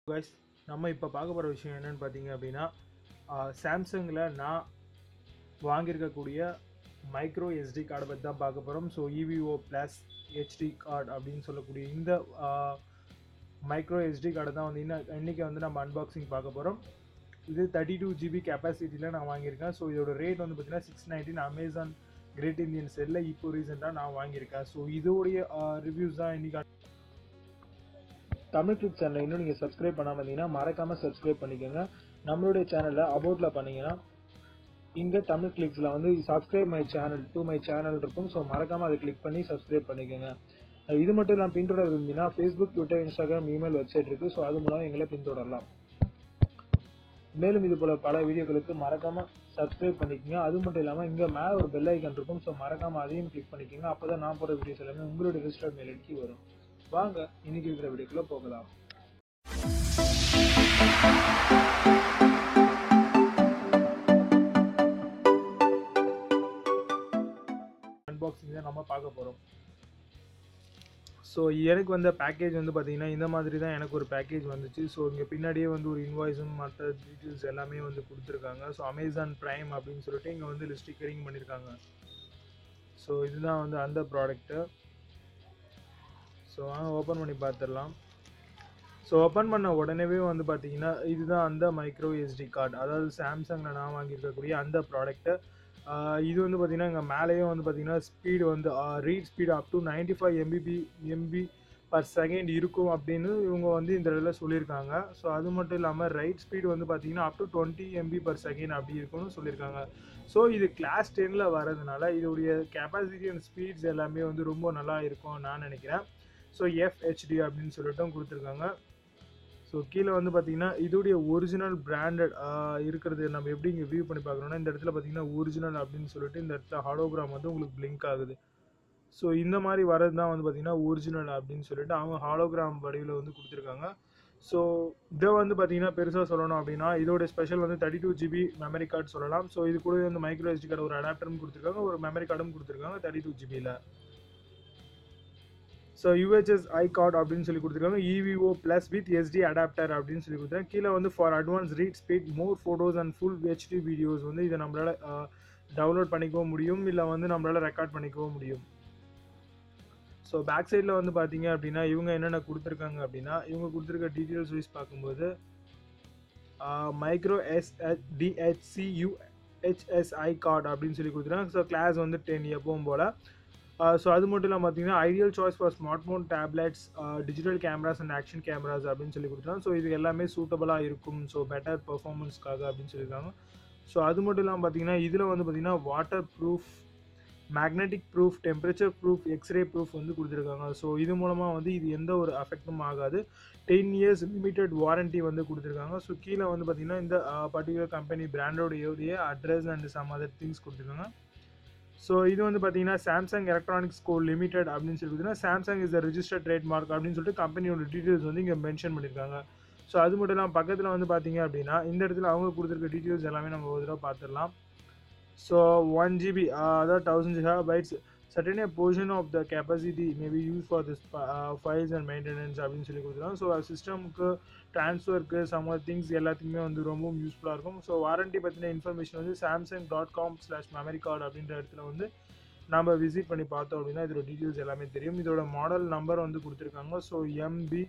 guys நம்ம இப்போ பார்க்க போகிற விஷயம் என்னன்னு பார்த்தீங்க அப்படின்னா சாம்சங்கில் நான் வாங்கியிருக்கக்கூடிய மைக்ரோ எஸ்டி கார்டை பற்றி தான் பார்க்க போகிறோம் so EVO plus HD card அப்படின்னு சொல்லக்கூடிய இந்த மைக்ரோ எஸ்டி கார்டை தான் வந்து இன்னும் இன்றைக்கி வந்து நம்ம அன்பாக்சிங் பார்க்க போகிறோம் இது தேர்ட்டி டூ ஜிபி கெப்பாசிட்டியில் நான் வாங்கியிருக்கேன் ஸோ இதோட ரேட் வந்து பார்த்தீங்கன்னா six nineteen Amazon great Indian செல்லில் இப்போ ரீசெண்டாக நான் வாங்கியிருக்கேன் ஸோ இதோடைய ரிவ்யூஸ் தான் இன்றைக்கி தமிழ் கிளிக் சேனலை இன்னும் நீங்கள் சப்ஸ்கிரைப் பண்ணாமல் இருந்தீங்கன்னா மறக்காமல் சப்ஸ்கிரைப் பண்ணிக்கோங்க நம்மளுடைய சேனலில் அபவுட்டில் பண்ணீங்கன்னா இங்கே தமிழ் கிளிக்ஸில் வந்து subscribe my channel to my channel இருக்கும் ஸோ மறக்காமல் அதை கிளிக் பண்ணி சப்ஸ்கிரைப் பண்ணிக்கோங்க இது மட்டும் இல்லாமல் பின்தொடர விரும்பினா Facebook Twitter Instagram email website இருக்குது ஸோ அது மூலம் எங்களை பின்தொடரலாம் மேலும் இது போல பல வீடியோக்களுக்கு மறக்காம சப்ஸ்கிரைப் பண்ணிக்கோங்க அது மட்டும் இல்லாமல் இங்கே மேலே ஒரு பெல் ஐக்கன் இருக்கும் ஸோ மறக்காம அதையும் கிளிக் பண்ணிக்கோங்க அப்போ தான் நான் போகிற வீடியோஸ் எல்லாமே உங்களுடைய ரிஜிஸ்டர்ட் மெயில் ஐடிக்கு வரும் வாங்க இன்னைக்கு இருக்கிற வீடியோக்குள்ள போகலாம் அன்பாக்சிங் தான் நம்ம பார்க்க போகிறோம் ஸோ எனக்கு வந்த பேக்கேஜ் வந்து பார்த்தீங்கன்னா இந்த மாதிரி தான் எனக்கு ஒரு பேக்கேஜ் வந்துச்சு ஸோ இங்கே பின்னாடியே வந்து ஒரு இன்வாய்ஸும் மற்ற டீட்டெயில்ஸ் எல்லாமே வந்து கொடுத்துருக்காங்க ஸோ அமேசான் ப்ரைம் அப்படின்னு சொல்லிட்டு இங்கே வந்து ஸ்டிக்கரிங் பண்ணியிருக்காங்க ஸோ இதுதான் வந்து அந்த ப்ராடக்ட்டு ஸோ வாங்க ஓப்பன் பண்ணி பார்த்துடலாம் ஸோ ஓப்பன் பண்ண உடனேவே வந்து பார்த்தீங்கன்னா இதுதான் அந்த மைக்ரோ எஸ்டி கார்டு அதாவது சாம்சங்கில் நான் வாங்கியிருக்கக்கூடிய அந்த ப்ராடக்ட்டு இது வந்து பார்த்திங்கன்னா இங்கே மேலேயும் வந்து பார்த்திங்கன்னா ஸ்பீடு வந்து read speed up to ninety five MBP MB per second இருக்கும் அப்படின்னு இவங்க வந்து இந்த இடத்துல சொல்லியிருக்காங்க ஸோ அது மட்டும் இல்லாமல் ரைட் ஸ்பீடு வந்து பார்த்திங்கன்னா up to twenty MB per second அப்படி இருக்கும்னு சொல்லியிருக்காங்க ஸோ இது கிளாஸ் டென்னில் வரதுனால இதோடைய கெப்பாசிட்டி அண்ட் ஸ்பீட்ஸ் எல்லாமே வந்து ரொம்ப நல்லா இருக்கும் நான் நினைக்கிறேன் ஸோ எஃப்ஹெச்டி அப்படின்னு சொல்லிட்டும் கொடுத்துருக்காங்க ஸோ கீழே வந்து பார்த்தீங்கன்னா இதோடைய ஒரிஜினல் பிராண்டட் இருக்கிறது நம்ம எப்படி இங்கே வியூ பண்ணி பார்க்குறோம்னா இந்த இடத்துல பார்த்தீங்கன்னா ஒரிஜினல் அப்படின்னு சொல்லிட்டு இந்த இடத்துல ஹாலோகிராம் வந்து உங்களுக்கு பிளிங்க் ஆகுது ஸோ இந்த மாதிரி வரது தான் வந்து பார்த்தீங்கன்னா ஒரிஜினல் அப்படின்னு சொல்லிட்டு அவங்க ஹாலோகிராம் வடிவில் வந்து கொடுத்துருக்காங்க ஸோ இதை வந்து பார்த்தீங்கன்னா பெருசாக சொல்லணும் அப்படின்னா இதோட ஸ்பெஷல் வந்து thirty two GB memory card சொல்லலாம் ஸோ இது கூட வந்து மைக்ரோ எஸ்டி கார்டு ஒரு அடாப்டரும் கொடுத்துருக்காங்க ஒரு மெமரி கார்டும் கொடுத்துருக்காங்க தேர்ட்டி டூ ஜிபியில் ஸோ யூஹெச்எஸ் ஐ கார்டு அப்படின்னு சொல்லி கொடுத்துருக்காங்க EVO plus with SD adapter அப்படின்னு சொல்லி கொடுத்துருக்காங்க கீழே வந்து for advance read speed more photos and full HD videos வந்து இதை நம்மளால் டவுன்லோட் பண்ணிக்கவும் முடியும் இல்லை வந்து நம்மளால் ரெக்கார்ட் பண்ணிக்கவும் முடியும் ஸோ பேக் சைடில் வந்து பார்த்தீங்க அப்படின்னா இவங்க என்னென்ன கொடுத்துருக்காங்க அப்படின்னா இவங்க கொடுத்துருக்க டீட்டெயில்ஸ் வைஸ் பார்க்கும்போது micro S DHC UHS I card அப்படின்னு சொல்லி கொடுத்துருக்காங்க ஸோ கிளாஸ் வந்து டென் எப்பவும் போல் ஸோ அது மட்டும் இல்லாமல் பார்த்தீங்கன்னா ideal choice for smart phone tablets digital cameras and action cameras அப்படின்னு சொல்லி கொடுத்துருக்காங்க ஸோ இது எல்லாமே சூட்டபுளாக இருக்கும் ஸோ பெட்டர் பர்ஃபார்மன்ஸ்க்காக அப்படின்னு சொல்லியிருக்காங்க ஸோ அது மட்டும் இல்லாமல் பார்த்தீங்கன்னா இதில் வந்து பார்த்தீங்கன்னா water proof magnetic proof temperature proof X-ray proof வந்து கொடுத்துருக்காங்க ஸோ இது மூலமாக வந்து இது எந்த ஒரு அஃபெக்டும் ஆகாது டென் இயர்ஸ் லிமிடெட் வாரண்ட்டி வந்து கொடுத்துருக்காங்க ஸோ கீழே வந்து பார்த்தீங்கன்னா இந்த பர்டிகுலர் கம்பெனி பிராண்டோடைய address and some other things கொடுத்துருக்காங்க ஸோ இது வந்து பார்த்தீங்கன்னா சாம்சங் எலக்ட்ரானிக்ஸ் கோ லிமிடெட் அப்படின்னு சொல்லி பார்த்தீங்கன்னா Samsung is the registered trade mark அப்படின்னு சொல்லிட்டு கம்பெனியோட டீட்டெயில்ஸ் வந்து இங்கே மென்ஷன் பண்ணியிருக்காங்க ஸோ அது மட்டும் இல்லாமல் பக்கத்தில் வந்து பார்த்தீங்க அப்படின்னா இந்த இடத்துல அவங்க கொடுத்துருக்க டீட்டெயில்ஸ் எல்லாமே நம்ம ஒரு தடவை பார்த்துடலாம் ஸோ ஒன் ஜிபி அதாவது thousand giga bytes certain a portion of the capacity maybe use for this files and maintenance அப்படின்னு சொல்லி கொடுத்துருக்காங்க ஸோ சிஸ்டமுக்கு ட்ரான்ஸ்ஃபருக்கு சம் திங்ஸ் எல்லாத்துக்குமே வந்து ரொம்பவும் யூஸ்ஃபுல்லாக இருக்கும் ஸோ வாரண்ட்டி பற்றின இன்ஃபர்மேஷன் வந்து Samsung dot com slash memory card அப்படின்ற இடத்துல வந்து நம்ம விசிட் பண்ணி பார்த்தோம் அப்படின்னா இதோட டீட்டெயில்ஸ் எல்லாமே தெரியும் இதோட மாடல் நம்பர் வந்து கொடுத்துருக்காங்க so MB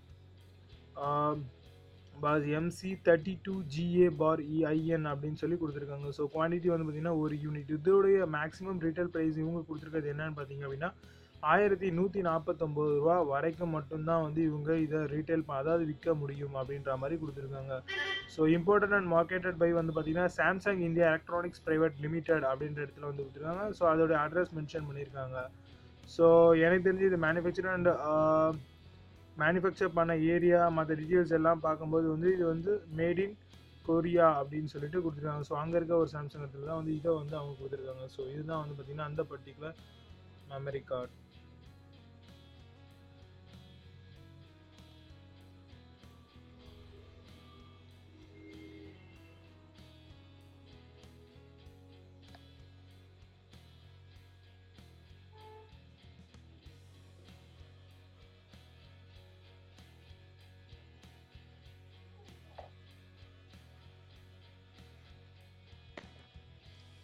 pass MC thirty two GA bar EIN அப்படின்னு சொல்லி கொடுத்துருக்காங்க ஸோ குவான்டிட்டி வந்து பார்த்திங்கன்னா ஒரு யூனிட் இதோடைய மேக்ஸிமம் ரீட்டைல் ப்ரைஸ் இவங்க கொடுத்துருக்கிறது என்னன்னு பார்த்தீங்க அப்படின்னா ஆயிரத்தி நூற்றி நாற்பத்தொம்போது ரூபா வரைக்கும் மட்டும்தான் வந்து இவங்க இதை ரீட்டைல் அதாவது விற்க முடியும் அப்படின்ற மாதிரி கொடுத்துருக்காங்க so imported and marketed by வந்து பார்த்தீங்கன்னா Samsung India Electronics Private Limited அப்படின்ற இடத்துல வந்து கொடுத்துருக்காங்க ஸோ அதோட அட்ரஸ் மென்ஷன் பண்ணியிருக்காங்க ஸோ எனக்கு தெரிஞ்சு இது மேனுஃபேக்சர் அண்ட் மேனுஃபேக்சர் பண்ண ஏரியா மற்ற டீட்டெயில்ஸ் எல்லாம் பார்க்கும்போது வந்து இது வந்து மேட் இன் கொரியா அப்படின்னு சொல்லிட்டு கொடுத்துருக்காங்க ஸோ அங்கே இருக்க ஒரு சாம்சங் இடத்துல தான் வந்து இதை வந்து அவங்க கொடுத்துருக்காங்க ஸோ இதுதான் வந்து பார்த்திங்கன்னா அந்த பர்டிகுலர் மெமரி கார்டு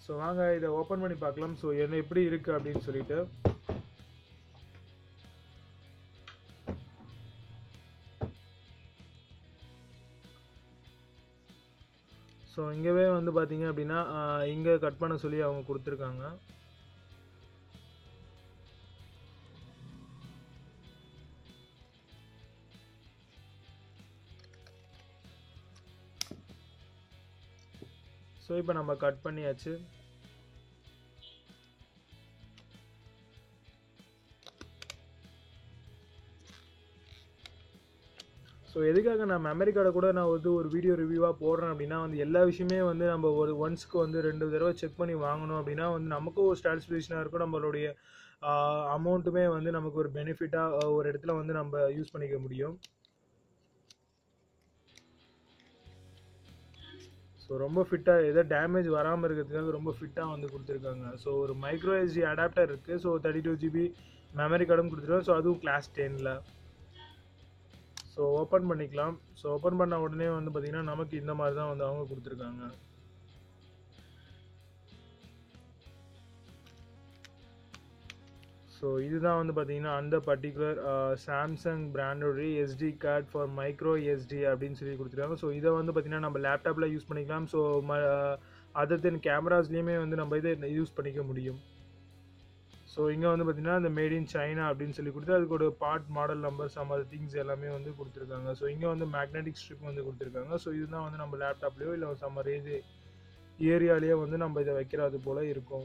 ஸோ வாங்க இதை ஓப்பன் பண்ணி பார்க்கலாம் ஸோ என்ன எப்படி இருக்குது அப்படின்னு சொல்லிட்டு ஸோ இங்கேவே வந்து பார்த்தீங்க அப்படின்னா இங்கே கட் பண்ண சொல்லி அவங்க கொடுத்துருக்காங்க ஸோ இப்போ நம்ம கட் பண்ணியாச்சு ஸோ எதுக்காக நான் மெமரி கார்டை கூட நான் வந்து ஒரு வீடியோ ரிவ்யூவாக போடுறேன் அப்படின்னா வந்து எல்லா விஷயமே வந்து நம்ம ஒரு ஒன்ஸ்க்கு வந்து ரெண்டு தடவை செக் பண்ணி வாங்கணும் அப்படின்னா வந்து நமக்கும் ஒரு சாட்டிஸ்ஃபேக்ஷனாக இருக்கும் நம்மளுடைய அமௌண்ட்டுமே வந்து நமக்கு ஒரு பெனிஃபிட்டாக ஒரு இடத்துல வந்து நம்ம யூஸ் பண்ணிக்க முடியும் ஸோ ரொம்ப ஃபிட்டாக எதோ டேமேஜ் வராமல் இருக்கிறதுக்காக ரொம்ப ஃபிட்டாக வந்து கொடுத்துருக்காங்க ஸோ ஒரு மைக்ரோ எஸ்டி அடாப்டர் இருக்குது so thirty two GB memory கார்டும் கொடுத்துருக்காங்க ஸோ அதுவும் கிளாஸ் டெனில் ஸோ ஓப்பன் பண்ணிக்கலாம் ஸோ ஓப்பன் பண்ண உடனே வந்து பார்த்திங்கன்னா நமக்கு இந்த மாதிரி தான் வந்து அவங்க கொடுத்துருக்காங்க ஸோ இதுதான் வந்து பார்த்தீங்கன்னா அந்த பர்டிகுலர் சாம்சங் பிராண்டோடைய SD card for micro SD அப்படின்னு சொல்லி கொடுத்துருக்காங்க ஸோ இதை வந்து பார்த்திங்கன்னா நம்ம லேப்டாப்பில் யூஸ் பண்ணிக்கலாம் ஸோ ம அதர் தென் கேமராஸ்லேயுமே வந்து நம்ம இதை யூஸ் பண்ணிக்க முடியும் ஸோ இங்கே வந்து பார்த்திங்கன்னா இந்த மேட் இன் சைனா அப்படின்னு சொல்லி கொடுத்து அதுக்கு ஒரு பார்ட் மாடல் நம்பர் சம் அது திங்ஸ் எல்லாமே வந்து கொடுத்துருக்காங்க ஸோ இங்கே வந்து மேக்னெட்டிக் ஸ்ட்ரிப் வந்து கொடுத்துருக்காங்க ஸோ இதுதான் வந்து நம்ம லேப்டாப்லேயோ இல்லை சம்ம ரேஞ்சு ஏரியாலேயோ வந்து நம்ம இதை வைக்கிறது போல் இருக்கும்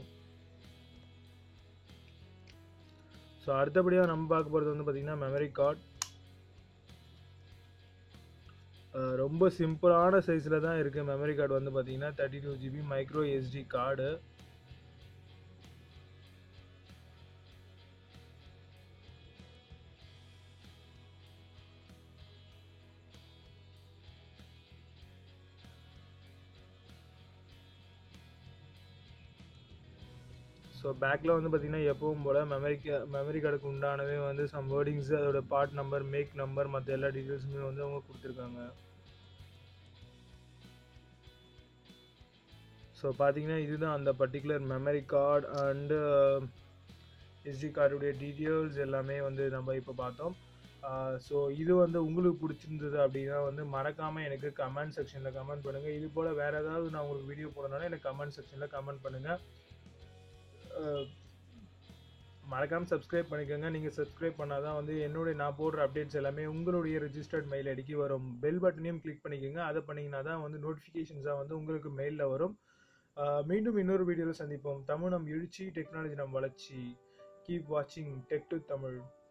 ஸோ அடுத்தபடியாக நம்ம பார்க்க போகிறது வந்து பார்த்திங்கன்னா மெமரி கார்டு ரொம்ப சிம்பிளான சைஸில் தான் இருக்குது மெமரி கார்டு வந்து பார்த்திங்கன்னா thirty two GB micro SD card so பேக்கில் வந்து பார்த்திங்கன்னா எப்பவும் போல் மெமரிக்கு மெமரி கார்டுக்கு உண்டானவே வந்து சம் வேர்டிங்ஸ் அதோட பார்ட் நம்பர் மேக் நம்பர் மற்ற எல்லா டீட்டெயில்ஸுமே வந்து அவங்க கொடுத்துருக்காங்க ஸோ பார்த்தீங்கன்னா இதுதான் அந்த particular memory card and SD கார்டுடைய டீட்டெயில்ஸ் எல்லாமே வந்து நம்ம இப்போ பார்த்தோம் ஸோ இது வந்து உங்களுக்கு பிடிச்சிருந்தது அப்படின்னா வந்து மறக்காமல் எனக்கு கமெண்ட் செக்ஷனில் கமெண்ட் பண்ணுங்கள் இது போல் வேறு ஏதாவது நான் உங்களுக்கு வீடியோ போடணும்னா எனக்கு கமெண்ட் செக்ஷனில் கமெண்ட் பண்ணுங்கள் மறக்காமல் சப்ஸ்கிரைப் பண்ணிக்கோங்க நீங்கள் சப்ஸ்கிரைப் பண்ணால் தான் வந்து என்னுடைய நான் போடுற அப்டேட்ஸ் எல்லாமே உங்களுடைய ரெஜிஸ்டர்ட் மெயில் ஐடிக்கு வரும் பெல் பட்டனையும் கிளிக் பண்ணிக்கோங்க அதை பண்ணிங்கன்னா தான் வந்து நோட்டிஃபிகேஷன்ஸாக வந்து உங்களுக்கு மெயிலில் வரும் மீண்டும் இன்னொரு வீடியோவில் சந்திப்போம் தமிழ் நம் எழுச்சி டெக்னாலஜி நம் வளர்ச்சி கீப் வாட்சிங் டெக் டு தமிழ்